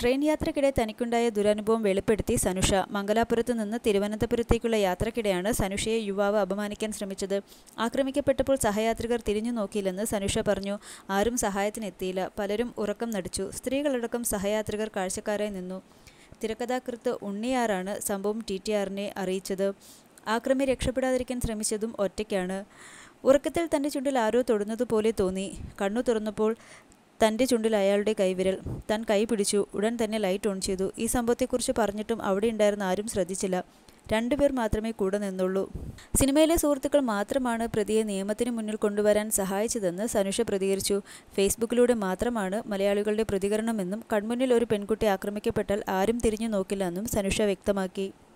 train യാത്രക്കിടെ തനിക്കുണ്ടായ ദുരനുഭവം വെളിപ്പെടുത്തി സനുഷ മംഗലാപുരത്ത് നിന്ന് തിരുവനന്തപുരത്തേക്കുള്ള യാത്രക്കിടെയാണ് സനുഷയെ യുവാവ് അപമാനിക്കാൻ ശ്രമിച്ചത് ആക്രമിക്കപ്പെട്ടപ്പോൾ സഹയാത്രികർ തിരിഞ്ഞു നോക്കിയില്ലെന്ന് സനുഷ പറഞ്ഞു ആരും സഹായത്തിനെത്തിയില്ല പലരും ഉറക്കം നടിച്ചു സ്ത്രീകളടക്കം സഹയാത്രികർ കാഴ്ചക്കാരായി നിന്നു തിരക്കഥാകൃത്ത് ഉണ്ണിയാറാണ് സംഭവം ടി ടി ആറിനെ അറിയിച്ചത് ആക്രമി രക്ഷപ്പെടാതിരിക്കാൻ ശ്രമിച്ചതും ഒറ്റയ്ക്കാണ് ഉറക്കത്തിൽ തൻ്റെ ചുണ്ടിൽ ആരോ തൊടുന്നതുപോലെ തോന്നി കണ്ണു തുറന്നപ്പോൾ തൻ്റെ ചുണ്ടിൽ അയാളുടെ കൈവിരൽ താൻ കൈ പിടിച്ചു ഉടൻ തന്നെ ലൈറ്റ് ഓൺ ചെയ്തു ഈ സംഭവത്തെക്കുറിച്ച് പറഞ്ഞിട്ടും അവിടെ ഉണ്ടായിരുന്ന ആരും ശ്രദ്ധിച്ചില്ല രണ്ടുപേർ മാത്രമേ കൂടെ നിന്നുള്ളൂ സിനിമയിലെ സുഹൃത്തുക്കൾ മാത്രമാണ് പ്രതിയെ നിയമത്തിന് മുന്നിൽ കൊണ്ടുവരാൻ സഹായിച്ചതെന്ന് സനുഷ പ്രതികരിച്ചു ഫേസ്ബുക്കിലൂടെ മാത്രമാണ് മലയാളികളുടെ പ്രതികരണമെന്നും കൺമുന്നിൽ ഒരു പെൺകുട്ടി ആക്രമിക്കപ്പെട്ടാൽ ആരും തിരിഞ്ഞു നോക്കില്ല എന്നും സനുഷ വ്യക്തമാക്കി